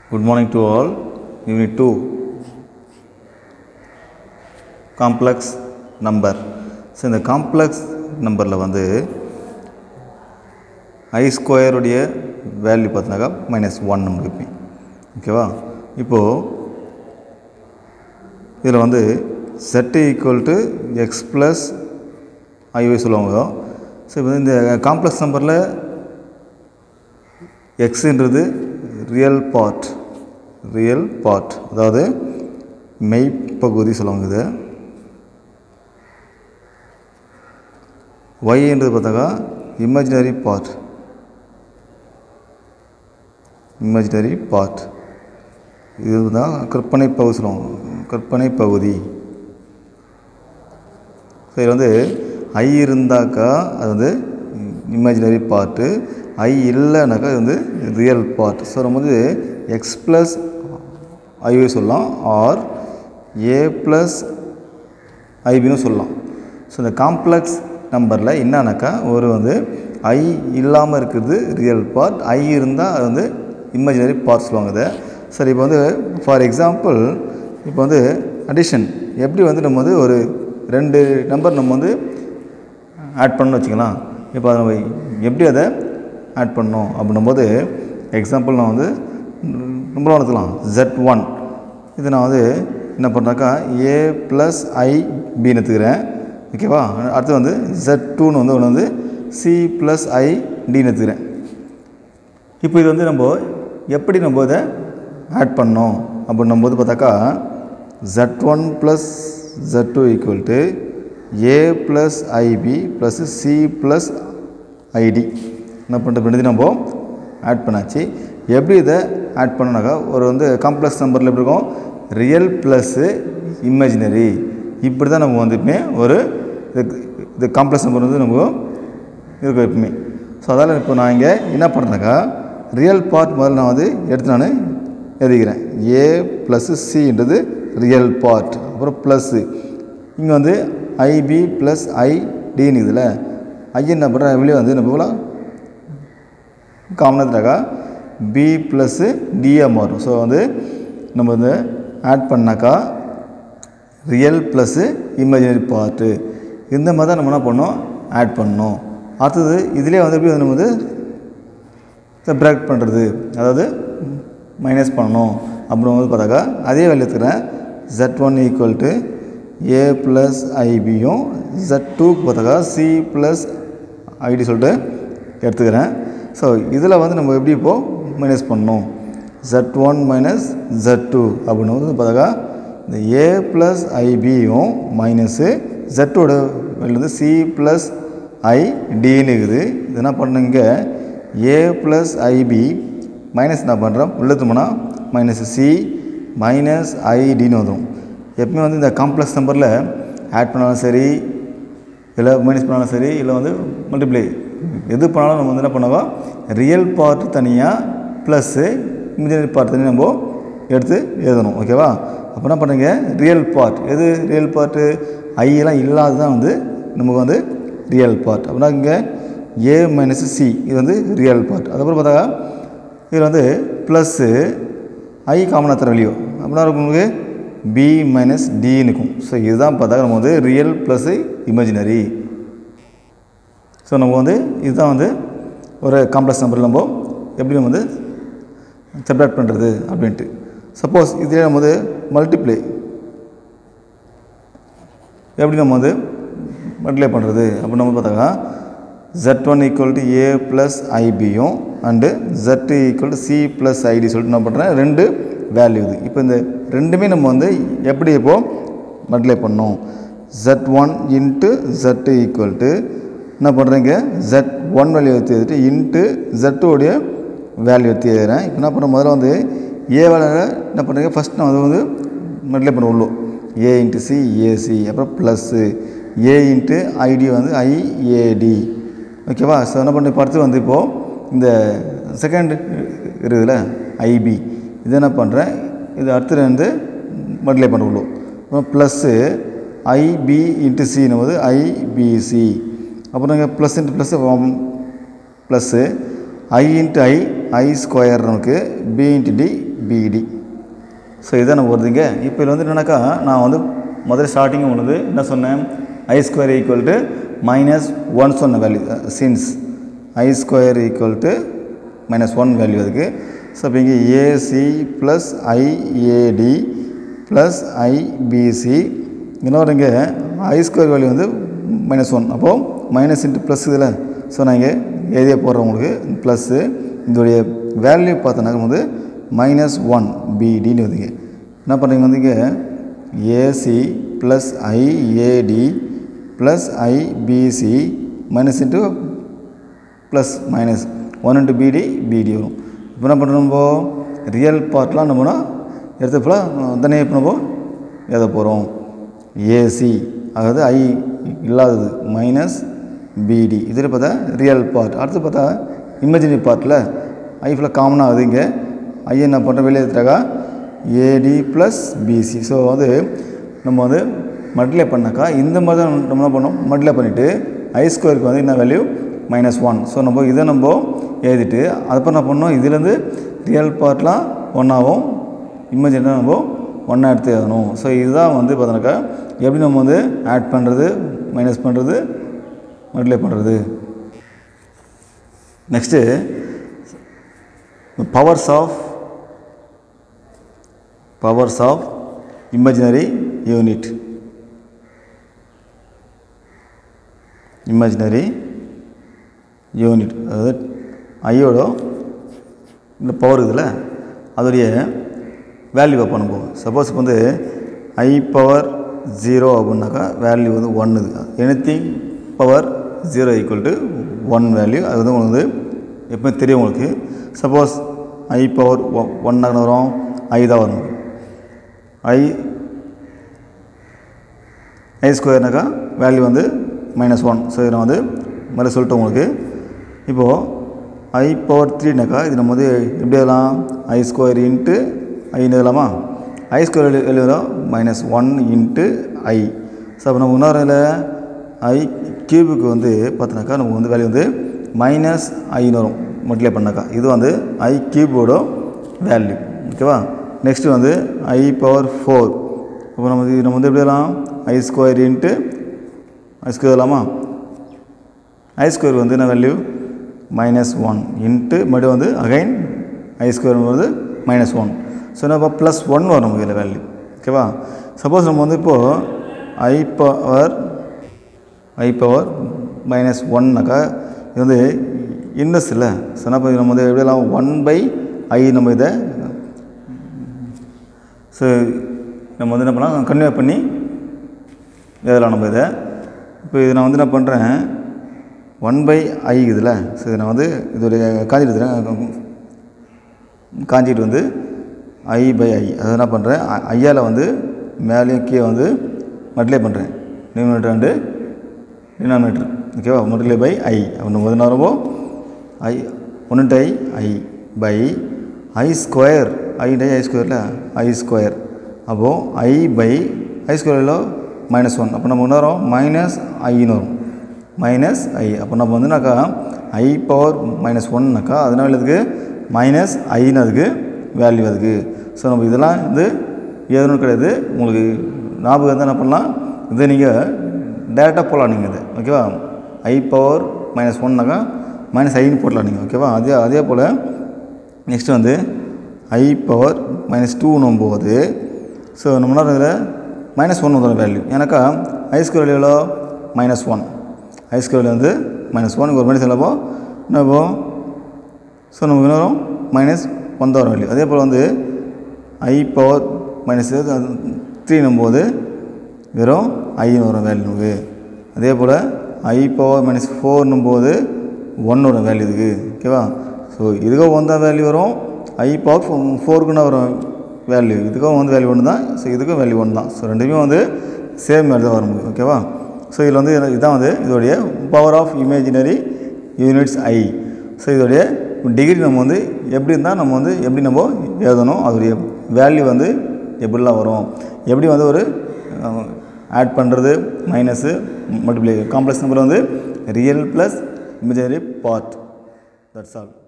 Good morning to all. Unit 2 complex number so இந்த complex நம்பரில் வந்து ஐ ஸ்கொயருடைய வேல்யூ பார்த்தினாக்கா மைனஸ் ஒன் நமக்கு எப்பி ஓகேவா இப்போது இதில் வந்து set equal to x plus i y சொல்லுவாங்க ஸோ இப்போ இந்த காம்ப்ளெக்ஸ் நம்பரில் எக்ஸுன்றது ரியல் பார்ட் ரியல் பார்ட் அதாவது மெய்ப்பகுதி சொல்லுவாங்க இது ஒய்ன்றது பார்த்தாக்கா இமேஜினரி பார்ட் இமேஜினரி பார்ட் இதுதான் கற்பனை பகுதி சொல்லுவாங்க கற்பனை பகுதி ஸோ இதில் வந்து ஐ இருந்தாக்கா அது வந்து இமேஜினரி பார்ட்டு ஐ இல்லைனாக்கா இது வந்து ரியல் பார்ட் ஸோ நம்ம வந்து எக்ஸ் ப்ளஸ் ஐஓ சொல்லலாம் ஆர் ஏ ப்ளஸ் ஐபின்னு சொல்லலாம் ஸோ இந்த காம்ப்ளெக்ஸ் நம்பரில் என்னன்னாக்கா ஒரு வந்து ஐ இல்லாமல் இருக்கிறது ரியல் பார்ட் ஐ இருந்தால் அது வந்து இமேஜினரி பார்ட் சொல்லுவாங்க இதை சரி இப்போ வந்து ஃபார் எக்ஸாம்பிள் இப்போ வந்து அடிஷன் எப்படி வந்து நம்ம வந்து ஒரு ரெண்டு நம்பர் நம்ம வந்து ஆட் பண்ணணும்னு வச்சுக்கலாம் இப்போ அதை நம்ம எப்படி அதை ஆட் பண்ணணும் அப்படின்னும்போது எக்ஸாம்பிள் நான் வந்து நம்பர் ஒன் எடுத்துக்கலாம் ஜெட் ஒன் இது நான் வந்து என்ன பண்ணுறாக்கா ஏ ப்ளஸ் ஐ பின்னு எடுத்துக்கிறேன் ஓகேவா அடுத்து வந்து ஜெட் டூன்னு வந்து ஒன்று வந்து சி ப்ளஸ் ஐ டின்னு எடுத்துக்கிறேன் இப்போ இது வந்து நம்ம எப்படி நம்ம இதை ஆட் பண்ணோம் அப்படின்னும் போது பார்த்தாக்கா z one plus z two equal to a plus i b plus c plus i d என்ன பண்ணுறது நம்ம ஆட் பண்ணாச்சு எப்படி இதை ஆட் பண்ணனாக்கா ஒரு வந்து காம்ப்ளெக்ஸ் நம்பரில் எப்படி இருக்கும் ரியல் ப்ளஸ்ஸு இமேஜினரி இப்படி தான் நம்ம வந்துமே ஒரு இது இது காம்ப்ளெக்ஸ் நம்பர் வந்து நம்ம இருக்கும் எப்பவுமே ஸோ அதால் இப்போ நான் இங்கே என்ன பண்ணுறேனாக்கா ரியல் பார்ட் முதல்ல நான் வந்து எடுத்து நான் எழுதிக்கிறேன் ஏ ப்ளஸ்ஸு சின்றது ரியல் பார்ட் அப்புறம் ப்ளஸ்ஸு இங்கே வந்து ஐபி ப்ளஸ் ஐ டின்னு இதில் ஐ என்ன பண்ணுறேன் வெளியே வந்து நம்ம காமனத்துனாக்கா பி ப்ளஸ்ஸு டியாக மாறும் ஸோ வந்து நம்ம வந்து ஆட் பண்ணாக்கா ரியல் ப்ளஸ்ஸு இமேஜினரி பார்ட்டு இந்த மாதிரி தான் நம்ம என்ன பண்ணோம் ஆட் பண்ணோம் அடுத்தது இதிலே வந்து எப்படி நம்ம வந்து செப்ரேக்ட் பண்ணுறது அதாவது மைனஸ் பண்ணணும் அப்படின்னு வந்து பார்த்தாக்கா அதே வேலை எடுத்துக்கிறேன் z one equal to a plus ஐபியும் ஜெட் டூக்கு பார்த்தாக்கா சி ப்ளஸ் ஐடி சொல்லிட்டு எடுத்துக்கிறேன் ஸோ இதில் வந்து நம்ம எப்படி இப்போது மைனஸ் பண்ணணும் z one minus z two அப்படின்னு வந்து பார்த்தாக்கா இந்த ஏ ப்ளஸ் ஐபியும் மைனஸு ஜெட்டோட வெளிலேருந்து சி ப்ளஸ் ஐ டின்னு இருக்குது இது என்ன பண்ணுங்க ஏ ப்ளஸ் ஐபி மைனஸ் என்ன பண்ணுறோம் உள்ளத்துமோனா மைனஸ் சி மைனஸ் ஐடின்னு வந்துடும் எப்பவுமே வந்து இந்த காம்ப்ளெக்ஸ் நம்பரில் ஆட் பண்ணாலும் சரி இல்லை மைனஸ் பண்ணாலும் சரி இல்லை வந்து மல்டிப்ளை எது பண்ணாலும் நம்ம வந்து என்ன பண்ணுவோம் ரியல் பார்ட் தனியாக ப்ளஸ்ஸு இமேஜினரி பார்ட் தனியாக நம்ம எடுத்து எழுதணும் ஓகேவா அப்போ என்ன பண்ணுங்க ரியல் பார்ட் எது ரியல் பார்ட்டு ஐயெல்லாம் இல்லாத தான் வந்து நமக்கு வந்து ரியல் பார்ட் அப்படின்னா இங்கே ஏ மைனஸ் சி இது வந்து ரியல் பார்ட் அதுக்கப்புறம் பார்த்தா இதில் வந்து ப்ளஸ்ஸு ஐ காமனாக தர வெளியோ அப்படின்னா இருக்கும் உங்களுக்கு பி மைனஸ் டின்னு இருக்கும் ஸோ இதுதான் பார்த்தா நம்ம வந்து ரியல் ப்ளஸ்ஸு இமேஜினரி ஸோ நம்ம வந்து இதுதான் வந்து ஒரு காம்ப்ளெக்ஸ் நம்பர் நம்ம எப்படி நம்ம வந்து செப்பரேட் பண்ணுறது அப்படின்ட்டு சப்போஸ் இதிலே நம்ம வந்து மல்டிப்ளை எப்படி நம்ம வந்து மல்டிப்ளை பண்ணுறது அப்படின்னு நம்ம பார்த்தாக்கா z one equal to a plus ஐபியும் and z equal to c plus i d சொல்லிட்டு என்ன பண்ணுறேன் ரெண்டு வேல்யூ இது இப்போ இந்த ரெண்டுமே நம்ம வந்து எப்படி இப்போது மல்டிப்ளை பண்ணோம் z one into z equal to என்ன பண்ணுறீங்க ஜெட் ஒன் வேல்யூ எடுத்து எழுதிட்டு இன்ட்டு ஜெட்டோடைய வேல்யூ எடுத்து எழுதுறேன் இப்போ என்ன பண்ணுறேன் முதல்ல வந்து ஏ வேலையில் என்ன பண்ணுறீங்க ஃபஸ்ட் நான் அது வந்து மல்டிப்ளை பண்ண உள்ளோம் ஏ இன்ட்டு சி ஏசி அப்புறம் ப்ளஸ்ஸு ஏ இன்ட்டு ஐடி வந்து ஐஏடி ஓகேவா ஸோ என்ன பண்ணி பார்த்து வந்து இப்போது இந்த செகண்ட் இருக்குதுல்ல ஐபி இது என்ன பண்ணுறேன் இது அடுத்து வந்து மல்டிப்ளை பண்ண உள்ளோம் அப்புறம் ப்ளஸ்ஸு ஐபி இன்ட்டு சின்னு போது ஐபிசி அப்புறம் இங்கே plus into plus plus i into i i square நமக்கு b into d b d so இதான் நம்ம வருதுங்க இப்போ இதில் வந்து என்னன்னாக்கா நான் வந்து முதல்ல ஸ்டார்டிங் உள்ளது என்ன சொன்னேன் i square equal to minus one சொன்ன value since i square equal to minus one value அதுக்கு ஸோ இப்போ இங்கே a c plus i a d plus i b c இன்னொரு இங்கே ஐ ஸ்கொயர் வேல்யூ வந்து மைனஸ் ஒன் அப்போது மைனஸ் இன்ட்டு ப்ளஸ் இதில் ஸோ நான் இங்கே எழுதிய போடுறேன் உங்களுக்கு ப்ளஸ்ஸு இதோடைய வேல்யூ பார்த்தோன்னாக்க வந்து மைனஸ் ஒன் பிடின்னு வருதுங்க என்ன பண்ணுறீங்க வந்து இங்கே a c plus i a d plus i b c minus into plus minus one into b d b d வரும் இப்போ என்ன பண்ணுறோம் நம்ம ரியல் பார்ட்லாம் நம்மனா எடுத்து ஃபுல்லாக தனியாக இப்போ நம்ம எழுத போகிறோம் ஏசி அதாவது ஐ இல்லாதது மைனஸ் பிடி இதில் பார்த்தா ரியல் பார்ட் அடுத்து பார்த்தா இமேஜினரி பார்ட்டில் ஐ ஃபுல்லாக காமனாக ஆகுது இங்கே ஐ என்ன பண்ணுறோம் வெளியே எடுத்துட்டாக்கா ஏடி ப்ளஸ் பிசி ஸோ வந்து நம்ம வந்து மல்டிப்ளை பண்ணாக்கா இந்த மாதிரி தான் நம்ம என்ன பண்ணோம் மல்டிப்ளை பண்ணிவிட்டு ஐ ஸ்கொயருக்கு வந்து என்ன வேல்யூ மைனஸ் ஒன் ஸோ நம்ம இதை நம்ம எழுதிட்டு அதுக்கப்புறம் என்ன பண்ணோம் இதுலேருந்து ரியல் பார்ட்லாம் ஒன்றாகும் இமேஜினாக நம்ம ஒன்றா எடுத்து எழுதணும் ஸோ இதுதான் வந்து பார்த்தோன்னாக்கா எப்படி நம்ம வந்து ஆட் பண்ணுறது மைனஸ் பண்ணுறது மல்டிப்ளை பண்ணுறது next powers of powers of imaginary unit imaginary unit அதாவது ஐயோட இந்த பவர் இதில் அதோடைய வேல்யூவை பண்ணுவோம் சப்போஸ் இப்போ வந்து ஐ பவர் ஜீரோ அப்படின்னாக்கா வேல்யூ வந்து ஒன்று anything power zero equal to one value அது வந்து உங்களுக்கு வந்து எப்போ தெரியும் உங்களுக்கு சப்போஸ் ஐ பவர் ஒன்னாக வரும் ஐ தான் வரும் ஐ ஐ ஸ்கொயர்னாக்கா வேல்யூ வந்து மைனஸ் ஒன் ஸோ இதை நான் வந்து மேலே சொல்லிட்டேன் உங்களுக்கு இப்போது ஐ பவர் த்ரீனாக்கா இது நம்ம வந்து எப்படி எழுதலாம் ஐ ஸ்கொயர் இன்ட்டு ஐன்னு எழுதலாமா ஐ ஸ்கொயர் எழுதுகிறோம் minus one into i so அப்போ நம்ம இன்னொரு ஐ கியூபுக்கு வந்து பார்த்தோன்னாக்கா நமக்கு வந்து வேல்யூ வந்து மைனஸ் ஐன்னு வரும் மல்டிப்ளை பண்ணாக்கா இது வந்து ஐ கியூபோட வேல்யூ ஓகேவா நெக்ஸ்ட்டு வந்து ஐ பவர் ஃபோர் இப்போ நம்ம இது நம்ம வந்து எப்படி எழுதலாம் i square into i square எழுதலாமா ஐ ஸ்கொயர் வந்து என்ன வேல்யூ மைனஸ் ஒன் இன்ட்டு மறுபடியும் வந்து அகைன் ஐ ஸ்கொயர் வந்து மைனஸ் ஒன் ஸோ நம்ம ப்ளஸ் ஒன் வரும் நமக்கு இதில் வேல்யூ ஓகேவா சப்போஸ் நம்ம வந்து இப்போது i power i power minus ஒன்னாக்கா இது வந்து இன்வெஸ் இல்லை ஸோ என்ன பண்ணி நம்ம வந்து எப்படிலாம் ஒன் பை ஐ நம்ம இதை ஸோ நம்ம வந்து என்ன பண்ணலாம் கன்வே பண்ணி எழுதலாம் நம்ம இதை இப்போ இது நான் வந்து என்ன பண்ணுறேன் ஒன் பை ஐ இதில் ஸோ இதை நான் வந்து இதோடைய காஞ்சிட்டு எடுத்துகிறேன் காஞ்சிட்டு வந்து ஐ பை ஐ அதை என்ன பண்ணுறேன் ஐயால் வந்து மேலேயும் கீழே வந்து மல்டிப்ளை பண்ணுறேன் நியூமினேட்டர் அண்டு டினாமினேட்டர் ஓகேவா மல்டிப்ளை பை ஐ அப்படின்னு முதல் நேரமோ ஐ ஒன்று i i by i square i by i ஸ்கொயரில் ஐ ஸ்கொயர் அப்போது ஐ பை ஐ ஸ்கொயரில் மைனஸ் ஒன் அப்போ நம்ம என்ன வரும் மைனஸ் ஐன்னு வரும் மைனஸ் ஐ அப்போ நம்ம வந்துனாக்கா ஐ பவர் மைனஸ் ஒன்னாக்கா அதனால இதுக்கு மைனஸ் ஐன்னு அதுக்கு வேல்யூ அதுக்கு ஸோ நம்ம இதெல்லாம் வந்து எதுவும் கிடையாது உங்களுக்கு ஞாபகம் இருந்தால் என்ன பண்ணலாம் இதை நீங்கள் டேரெக்டாக போடலாம் நீங்கள் இதை ஓகேவா ஐ பவர் மைனஸ் ஒன்னாக்கா மைனஸ் ஐன்னு போடலாம் நீங்கள் ஓகேவா அதே அதே போல் நெக்ஸ்ட் வந்து ஐ பவர் மைனஸ் டூன்னும் போது ஸோ நம்ம என்ன இதில் மைனஸ் ஒன் வந்துடும் வேல்யூ ஏன்னாக்கா ஐ ஸ்கொயர் வேல்யூவில் மைனஸ் ஒன் ஐ ஸ்கொயர் வந்து மைனஸ் ஒன் ஒரு மைனஸ் இல்லப்போ என்ன இப்போ ஸோ நமக்கு என்ன வரும் மைனஸ் ஒன் தான் வரும் வேல்யூ அதே போல் வந்து ஐ பவர் மைனஸ் த்ரீனும் போது வெறும் ஐன்னு வரும் வேல்யூ நமக்கு அதே போல் ஐ பவர் மைனஸ் ஃபோர்னும் போது ஒன் வரும் வேல்யூ இதுக்கு ஓகேவா ஸோ இதுக்கும் ஒன் தான் வேல்யூ வரும் ஐ பவர் ஃபோருக்குன்னா வரும் வேல்யூ இதுக்கும் வந்து வேல்யூ ஒன்று தான் ஸோ இதுக்கும் வேல்யூ ஒன்று தான் ஸோ ரெண்டுமே வந்து சேம் வேல்யூ தான் வரும் ஓகேவா ஸோ இதில் வந்து இதுதான் வந்து இதோடைய power of imaginary units i so இதோடைய டிகிரி நம்ம வந்து எப்படி இருந்தால் நம்ம வந்து எப்படி நம்ம எழுதணும் அதோடைய வேல்யூ வந்து எப்படிலாம் வரும் எப்படி வந்து ஒரு ஆட் பண்ணுறது மைனஸு மல்டிப்ளை காம்ப்ளெக்ஸ் நம்பர் வந்து real plus imaginary part that's all